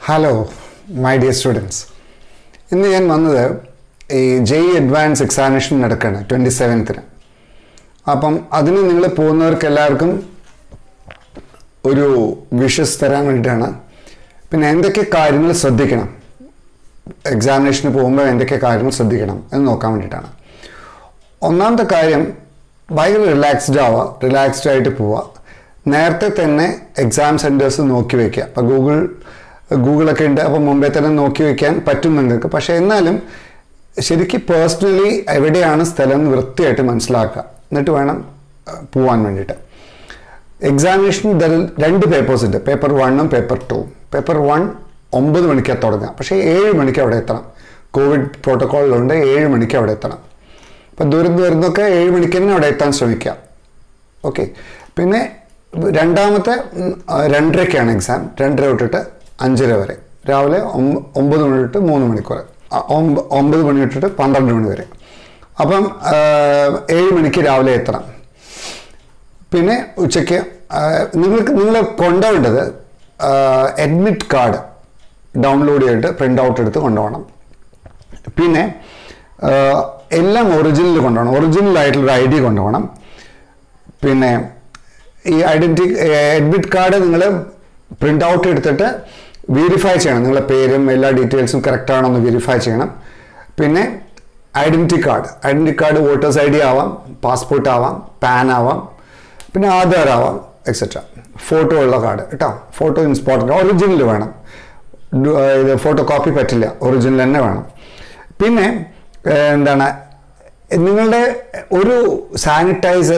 hello my dear students ഇന്ന് ഞാൻ വന്നത് ഈ ജെയ് അഡ്വാൻസ് എക്സാമിനേഷൻ നടക്കുകയാണ് ട്വൻറ്റി സെവൻത്തിന് അപ്പം അതിന് നിങ്ങൾ പോകുന്നവർക്ക് എല്ലാവർക്കും ഒരു വിഷസ് തരാൻ വേണ്ടിയിട്ടാണ് പിന്നെ എന്തൊക്കെ കാര്യങ്ങൾ ശ്രദ്ധിക്കണം എക്സാമിനേഷന് പോകുമ്പോൾ എന്തൊക്കെ കാര്യങ്ങൾ ശ്രദ്ധിക്കണം എന്ന് നോക്കാൻ വേണ്ടിയിട്ടാണ് ഒന്നാമത്തെ കാര്യം ഭയങ്കര റിലാക്സ്ഡ് ആവുക റിലാക്സ്ഡ് ആയിട്ട് പോവുക നേരത്തെ തന്നെ എക്സാം സെൻറ്റേഴ്സ് നോക്കി വയ്ക്കുക അപ്പോൾ ഗൂഗിൾ ഗൂഗിളൊക്കെ ഉണ്ട് അപ്പോൾ മുമ്പേ തന്നെ നോക്കി വയ്ക്കാൻ പറ്റും നിങ്ങൾക്ക് പക്ഷേ എന്നാലും ശരിക്കും പേഴ്സണലി എവിടെയാണ് സ്ഥലം എന്ന് വൃത്തിയായിട്ട് മനസ്സിലാക്കുക എന്നിട്ട് വേണം അഹ്, പോവാൻ വേണ്ടിയിട്ട് എക്സാമിനേഷൻ രണ്ട് പേപ്പേഴ്സ് ഉണ്ട് പേപ്പർ വണ്ണും പേപ്പർ ടൂവും പേപ്പർ വൺ ഒമ്പത് മണിക്കാണ് തുടങ്ങുക പക്ഷേ ഏഴ് മണിക്ക് അവിടെ എത്തണം കോവിഡ് പ്രോട്ടോക്കോളിലുണ്ട് ഏഴ് മണിക്ക് അവിടെ എത്തണം അപ്പം ദൂരം ദൂരത്തൊക്കെ ഏഴ് മണിക്ക് തന്നെ അവിടെ എത്താൻ ശ്രമിക്കുക ഓക്കെ പിന്നെ രണ്ടാമത്തെ ഉം, ആ, രണ്ടരയ്ക്കാണ് എക്സാം രണ്ടര തൊട്ടിട്ട് അഞ്ചര വരെ രാവിലെ ഒമ്പ- ഒമ്പത് മണി തൊട്ട് മൂന്ന് മണിക്കൂർ ആ, ഒമ്പ- ഒമ്പത് മണി തൊട്ടിട്ട് പന്ത്രണ്ട് മണി വരെ അപ്പം ആ, ഏഴ് മണിക്ക് രാവിലെ എത്തണം പിന്നെ ഉച്ചയ്ക്ക് ആ, നിങ്ങൾക്ക് നിങ്ങൾ കൊണ്ടുപോകേണ്ടത് അഡ്മിറ്റ് കാർഡ് ഡൗൺലോഡ് ചെയ്തിട്ട് പ്രിൻ്റ് ഔട്ട് എടുത്ത് കൊണ്ടുപോകണം പിന്നെ ആ, എല്ലാം ഒറിജിനൽ കൊണ്ടുപോകണം ഒറിജിനൽ ആയിട്ടുള്ളൊരു ഐ ഡി കൊണ്ടുപോകണം പിന്നെ ഈ ഐഡൻറ്റി അഡ്മിറ്റ് കാർഡ് നിങ്ങൾ പ്രിൻ്റ് ഔട്ട് എടുത്തിട്ട് വെരിഫൈ ചെയ്യണം നിങ്ങളെ പേരും എല്ലാ ഡീറ്റെയിൽസും കറക്റ്റ് ആണോ എന്ന് വെരിഫൈ ചെയ്യണം പിന്നെ identity card identity card voters I D ആവാം പാസ്പോർട്ട് ആവാം പാൻ ആവാം പിന്നെ ആധാർ ആവാം എക്സെട്ര ഫോട്ടോ ഉള്ള കാർഡ് കേട്ടോ ഫോട്ടോ ഇമ്പോർട്ടൻ്റ് ഒറിജിനൽ വേണം ഡു- ആ, ഇത് ഫോട്ടോ കോപ്പി പറ്റില്ല ഒറിജിനൽ തന്നെ വേണം പിന്നെ ഏഹ്, എന്താണ് നിങ്ങളുടെ ഒരു സാനിറ്റൈസർ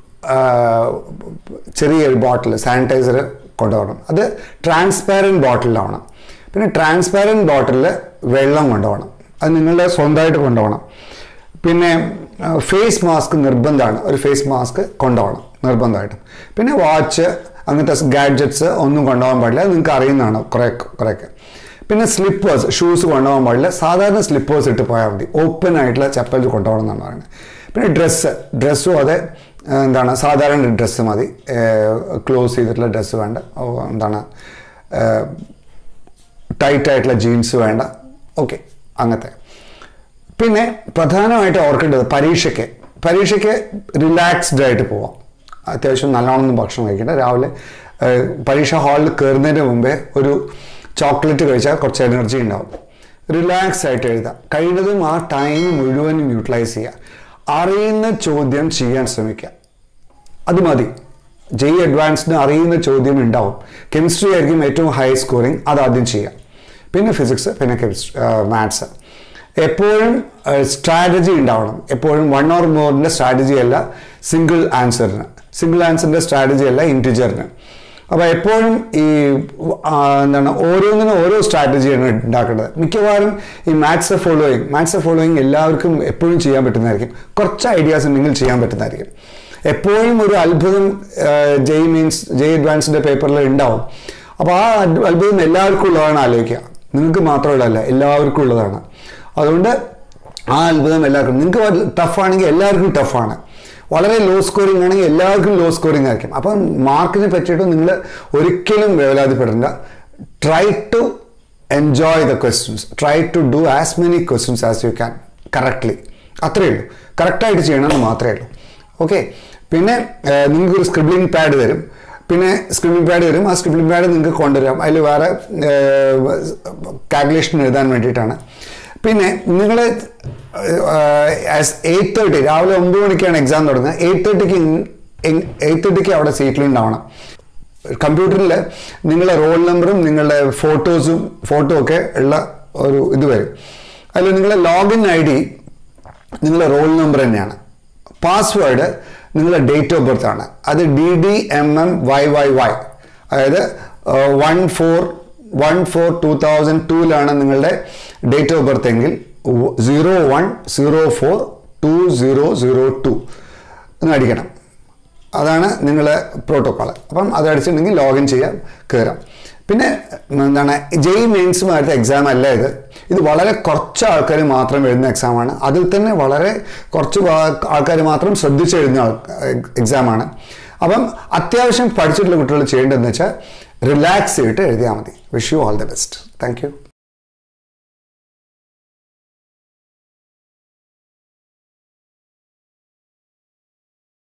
ചെറിയൊരു ബോട്ടിൽ സാനിറ്റൈസർ കൊണ്ടുപോകണം അത് ട്രാൻസ്പാരൻറ്റ് ബോട്ടിലാവണം പിന്നെ ട്രാൻസ്പാരൻറ്റ് ബോട്ടിലിൽ വെള്ളം കൊണ്ടുപോകണം അത് നിങ്ങളുടെ സ്വന്തമായിട്ട് കൊണ്ടുപോകണം പിന്നെ ഫേസ് മാസ്ക് നിർബന്ധമാണ് ഒരു ഫേസ് മാസ്ക് കൊണ്ടുപോകണം നിർബന്ധമായിട്ടും പിന്നെ വാച്ച് അങ്ങനത്തെ ഗാഡ്ജറ്റ്സ് ഒന്നും കൊണ്ടുപോകാൻ പാടില്ല അത് നിങ്ങൾക്ക് അറിയുന്നതാണ് കുറേ കുറേയൊക്കെ പിന്നെ സ്ലിപ്പേഴ്സ് ഷൂസ് കൊണ്ടുപോകാൻ പാടില്ല സാധാരണ സ്ലിപ്പേഴ്സ് ഇട്ട് പോയാൽ മതി ഓപ്പൺ ആയിട്ടുള്ള ചപ്പൽ കൊണ്ടുപോകണം എന്നാണ് പറയുന്നത് പിന്നെ ഡ്രസ്സ് ഡ്രസ്സും അതെ ഏഹ് എന്താണ് സാധാരണ ഡ്രസ്സ് മതി ക്ലോസ് ചെയ്തിട്ടുള്ള ഡ്രസ്സ് വേണ്ട ഓ, എന്താണ് ടൈറ്റ് ആയിട്ടുള്ള ജീൻസ് വേണ്ട ഓക്കെ അങ്ങനത്തെ പിന്നെ പ്രധാനമായിട്ട് ഓർക്കേണ്ടത് പരീക്ഷയ്ക്ക് പരീക്ഷയ്ക്ക് റിലാക്സ്ഡ് ആയിട്ട് പോവാം അത്യാവശ്യം നല്ലോണം ഭക്ഷണം കഴിക്കണ്ട രാവിലെ ഏഹ്, പരീക്ഷ ഹാളിൽ കയറുന്നതിന് മുമ്പേ ഒരു ചോക്ലേറ്റ് കഴിച്ചാൽ കുറച്ച് എനർജി ഉണ്ടാവും റിലാക്സ് ആയിട്ട് എഴുതാം കഴിയുന്നതും ആ ടൈം മുഴുവനും യൂട്ടിലൈസ് ചെയ്യുക അറിയുന്ന ചോദ്യം ചെയ്യാൻ ശ്രമിക്കുക അത് മതി ജെയ് അഡ്വാൻസ്ഡ് അറിയുന്ന ചോദ്യം ഉണ്ടാവും കെമിസ്ട്രി ആയിരിക്കും ഏറ്റവും ഹൈ സ്കോറിങ് അത് ആദ്യം ചെയ്യാം പിന്നെ ഫിസിക്സ് പിന്നെ കെമിസ്ട്രി മാത്സ് എപ്പോഴും സ്ട്രാറ്റജി ഉണ്ടാവണം എപ്പോഴും വൺ ഓർ മോറിൻ്റെ സ്ട്രാറ്റജി അല്ല സിംഗിൾ ആൻസറിന് സിംഗിൾ ആൻസറിൻ്റെ സ്ട്രാറ്റജി അല്ല ഇൻറ്റിജറിന് അപ്പോൾ എപ്പോഴും ഈ ആ, എന്താണ് ഓരോന്നിനും ഓരോ സ്ട്രാറ്റജിയാണ് ഉണ്ടാക്കേണ്ടത് മിക്കവാറും ഈ മാത്സ് ഫോളോയിങ് മാത്സ് ഫോളോയിങ് എല്ലാവർക്കും എപ്പോഴും ചെയ്യാൻ പറ്റുന്നതായിരിക്കും കുറച്ച് ഐഡിയാസ് ഉണ്ടെങ്കിൽ ചെയ്യാൻ പറ്റുന്നതായിരിക്കും എപ്പോഴും ഒരു അത്ഭുതം ജെയ് മീൻസ് ജെയ് അഡ്വാൻസിൻ്റെ പേപ്പറിൽ ഉണ്ടാവും അപ്പോൾ ആ അദ്- അത്ഭുതം എല്ലാവർക്കും ഉള്ളതാണ് ആലോചിക്കുക നിങ്ങൾക്ക് മാത്രമുള്ളതല്ല എല്ലാവർക്കും ഉള്ളതാണ് അതുകൊണ്ട് ആ അത്ഭുതം എല്ലാവർക്കും നിങ്ങൾക്ക് ടഫാണെങ്കിൽ എല്ലാവർക്കും ടഫാണ് വളരെ ലോ സ്കോറിംഗ് ആണെങ്കിൽ എല്ലാവർക്കും ലോ സ്കോറിംഗ് ആയിരിക്കും അപ്പം മാർക്കിനെ പറ്റിയിട്ട് നിങ്ങൾ ഒരിക്കലും വേവലാതിപ്പെടേണ്ട try to enjoy the questions try to do as many questions as you can correctly അത്രയേ ഉള്ളൂ കറക്റ്റായിട്ട് ചെയ്യണമെന്ന് മാത്രമേ ഉള്ളൂ ഓക്കെ പിന്നെ നിങ്ങൾക്ക് ഒരു സ്ക്രിബ്ലിംഗ് പാഡ് തരും പിന്നെ സ്ക്രിബ്ലിംഗ് പാഡ് തരും ആ സ്ക്രിബ്ലിംഗ് പാഡ് നിങ്ങൾക്ക് കൊണ്ടുവരാം അതിൽ വേറെ കാൽക്കുലേഷൻ എഴുതാൻ വേണ്ടിയിട്ടാണ് പിന്നെ നിങ്ങൾ എയ്റ്റ് തേർട്ടി രാവിലെ ഒമ്പത് മണിക്കാണ് എക്സാം തുടങ്ങുന്നത് എയ്റ്റ് തേർട്ടിക്ക് എയ്റ്റ് തേർട്ടിക്ക് അവിടെ സീറ്റിലുണ്ടാവണം കമ്പ്യൂട്ടറിൽ നിങ്ങളുടെ റോൾ നമ്പറും നിങ്ങളുടെ ഫോട്ടോസും ഫോട്ടോ ഒക്കെ ഉള്ള ഒരു ഇത് വരും അതിൽ നിങ്ങളുടെ ലോഗിൻ ഐ ഡി നിങ്ങളുടെ റോൾ നമ്പർ തന്നെയാണ് പാസ്വേഡ് നിങ്ങളുടെ ഡേറ്റ് ഓഫ് ബർത്ത് ആണ് അത് D D M M Y Y Y അതായത് one four one four two thousand ടൂവിലാണ് നിങ്ങളുടെ ഡേറ്റ് ഓഫ് ബർത്ത് എങ്കിൽ zero one zero four two zero zero two എന്ന് അടിക്കണം അതാണ് നിങ്ങളെ പ്രോട്ടോക്കോൾ അപ്പം അത് അടിച്ചിട്ടുണ്ടെങ്കിൽ ലോഗിൻ ചെയ്യാം കയറാം പിന്നെ എന്താണ് ജെയ് മെയിൻസുമായിട്ട് എക്സാം അല്ല ഇത് ഇത് വളരെ കുറച്ച് ആൾക്കാർ മാത്രം എഴുതുന്ന എക്സാമാണ് അതിൽ തന്നെ വളരെ കുറച്ച് ആൾക്കാർ മാത്രം ശ്രദ്ധിച്ച് എഴുതുന്ന എക്സാമാണ് അപ്പം അത്യാവശ്യം പഠിച്ചിട്ടുള്ള കുട്ടികൾ ചെയ്യേണ്ടതെന്ന് വെച്ചാൽ റിലാക്സ് ചെയ്തിട്ട് എഴുതിയാൽ മതി wish you all the best thank U